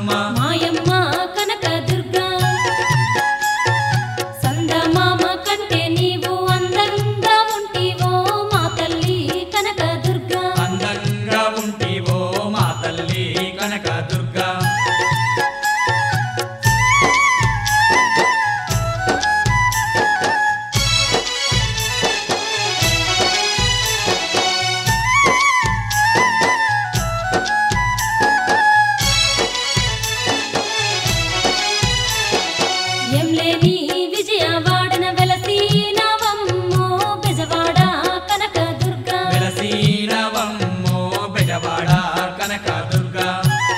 వెలసినవమ్మ మాయమ్మ కనక దుర్గా సందమామ కంటే నీవు అందంగా ఉంటివో మా తల్లి కనక దుర్గా అందంగా ఉంటివో మా తల్లి కనక దుర్గా ఎం లేని విజయవాడన వెలసినవమ్మో బెజవాడ కనక దుర్గా వెలసినవమ్మో బెజవాడ కనక దుర్గా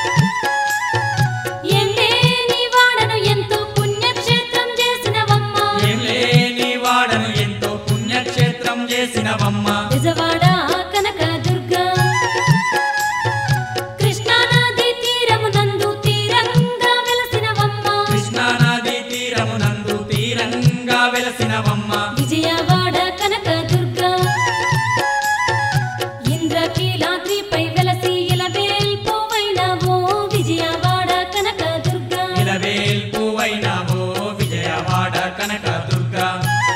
ఎం లేని వాడను ఎంతో పుణ్యక్షేత్రం చేసినవమ్మ ఏం లేని వాడను ఎంతో పుణ్యక్షేత్రం చేసినవమ్మ బెజవాడ కనక దుర్గా కృష్ణానది తీరమునందు తీరంగా వెలసినవమ్మ కృష్ణానది తీరమునందు తీరంగా వెలసినవమ్మ విజయవాడ కనక దుర్గా ఇంద్రకీలాద్రిపై వెలసి ఇలవేల్పువైనవో విజయవాడ కనక దుర్గా ఇలవేల్పువైనవో విజయవాడ కనక దుర్గా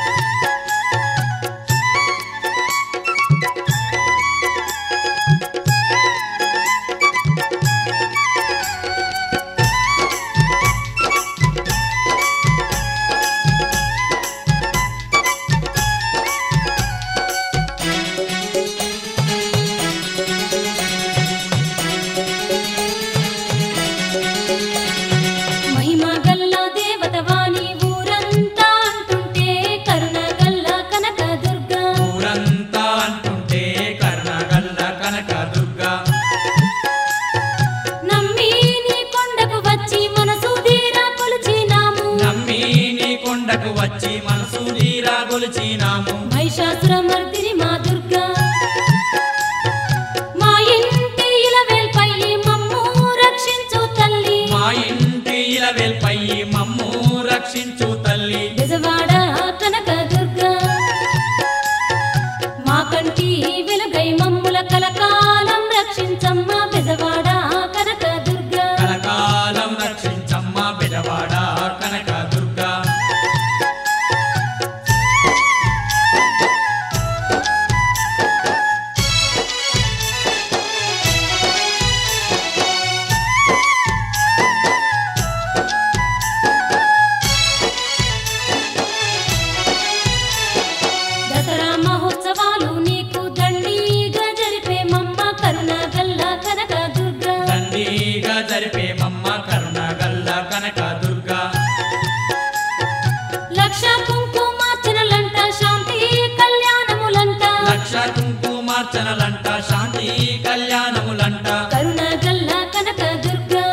మహిమ గల్ల దేవత వాణి ఊరంతా అంటుంటే కరుణ గల్ల కనక దుర్గా ఊరంతా అంటుంటే కర్ణగల్ల కనక దుర్గా నమ్మి నీ కొండకు వచ్చి మనసు తీరా కొలిచినాము నమ్మి నీ కొండకు వచ్చి మనసు తీరా గొలిచినాము మహిషాసుర మర్దిని మా దుర్గా మా ఇంటి ఇలవేల్పై మమ్ము రక్షించు తల్లి మా ఇంటి ఇలవేల్పై మమ్ము రక్షించు తల్లి బెజవాడ కనక దుర్గా మా కంటి వెలుగై మమ్ముల కలకాలం రక్షించమ్మ బెజవాడ కనక దుర్గా కలకాలం రక్షించమ్మ బెజవాడ కనక దుర్గా దసరా మహోత్సవాలు నీకు దండిగా జరిపే మమ్మ కరుణ గల్ల కనక దుర్గా దండిగా జరిపే మమ్మ కరుణగల్ల కనక దుర్గా లక్ష కుంకుమార్చనలంట శాంతి కళ్యాణములంట లక్ష కుంకుమార్చనలంట శాంతి కళ్యాణములంట కరుణ గల్ల కనక దుర్గా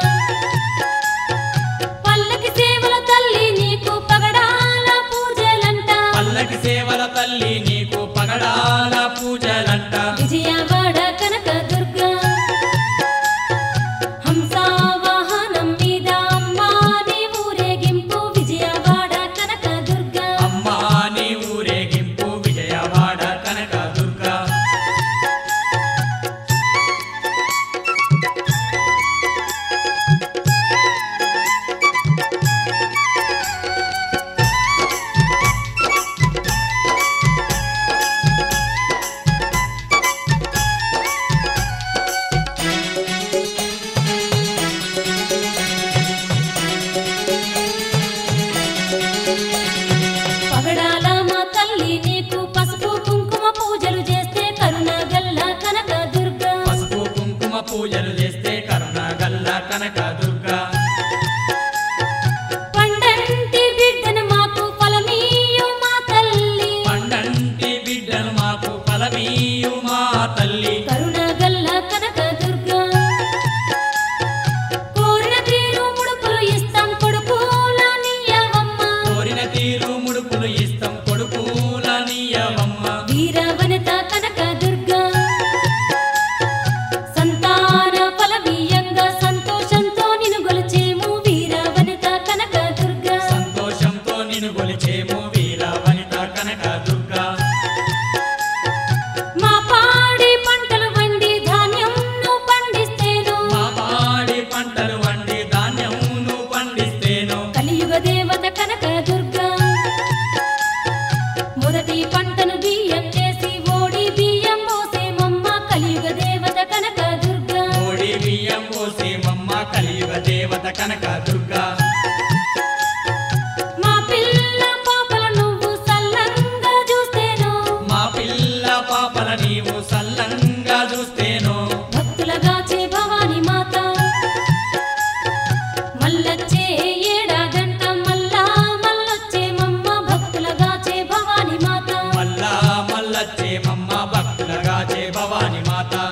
పల్లకి సేవల తల్లి నీకు పగడాల పూజలంట పల్లకి సేవల తల్లి నీకు పగడాల పూజలంట విజయవాడ కనక దుర్గా హంస వాహనం మీద అమ్మా నీ కనక దుర్గా మా పిల్ల పాపల నువ్వు సల్లంగా చూస్తేను మా పిల్ల పాపల నీవు సల్లంగా చూస్తేను భక్తులగాచే భవాని మాత మల్లచ్చే ఏడాదంట మల్లా మల్లొచ్చే మమ్మ భక్తులగాచే భవాని మాత మల్లా మల్లచ్చే మమ్మ భక్తులగాచే భవాని మాత